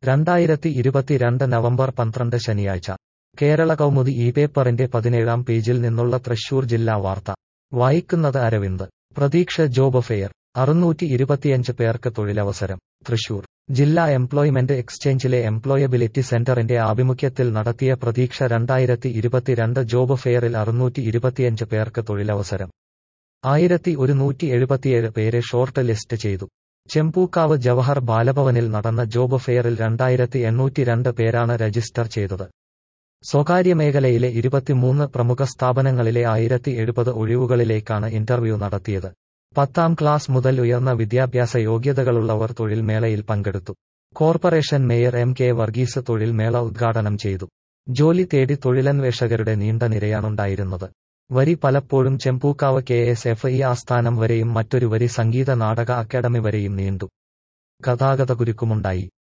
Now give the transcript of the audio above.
രണ്ടായിരത്തി ഇരുപത്തിരണ്ട് നവംബർ പന്ത്രണ്ട് ശനിയാഴ്ച കേരള കൗമുദി ഈ പേപ്പറിന്റെ പതിനേഴാം പേജിൽ നിന്നുള്ള തൃശൂർ ജില്ലാ വാർത്ത വായിക്കുന്നത് അരവിന്ദ് പ്രതീക്ഷ ജോബ് ഫെയർ അറുന്നൂറ്റി ഇരുപത്തിയഞ്ച് പേർക്ക് തൊഴിലവസരം തൃശൂർ ജില്ലാ എംപ്ലോയ്മെന്റ് എക്സ്ചേഞ്ചിലെ എംപ്ലോയബിലിറ്റി സെന്ററിന്റെ ആഭിമുഖ്യത്തിൽ നടത്തിയ പ്രതീക്ഷ രണ്ടായിരത്തി ഇരുപത്തിരണ്ട് ജോബ് ഫെയറിൽ അറുന്നൂറ്റി ഇരുപത്തിയഞ്ച് പേർക്ക് തൊഴിലവസരം ആയിരത്തി ഒരുന്നൂറ്റി എഴുപത്തിയേഴ് പേരെ ഷോർട്ട് ലിസ്റ്റ് ചെയ്തു ചെമ്പൂക്കാവ് ജവഹർ ബാലഭവനിൽ നടന്ന ജോബ് ഫെയറിൽ രണ്ടായിരത്തി എണ്ണൂറ്റി രണ്ട് പേരാണ് രജിസ്റ്റർ ചെയ്തത് സ്വകാര്യ മേഖലയിലെ ഇരുപത്തിമൂന്ന് പ്രമുഖ സ്ഥാപനങ്ങളിലെ ആയിരത്തി എഴുപത് ഒഴിവുകളിലേക്കാണ് ഇന്റർവ്യൂ നടത്തിയത് പത്താം ക്ലാസ് മുതൽ ഉയർന്ന വിദ്യാഭ്യാസ യോഗ്യതകളുള്ളവർ തൊഴിൽ മേളയിൽ പങ്കെടുത്തു corporation mayor M K Varghese തൊഴിൽ മേള ഉദ്ഘാടനം ചെയ്തു ജോലി തേടി തൊഴിലന്വേഷകരുടെ നീണ്ട നിരയാണുണ്ടായിരുന്നത് വരി പലപ്പോഴും Chembukkavu K S F E ആസ്ഥാനം വരെയും മറ്റൊരു വരി സംഗീത നാടക അക്കാദമി വരെയും നീണ്ടു ഗതാഗതകുരുക്കുമുണ്ടായി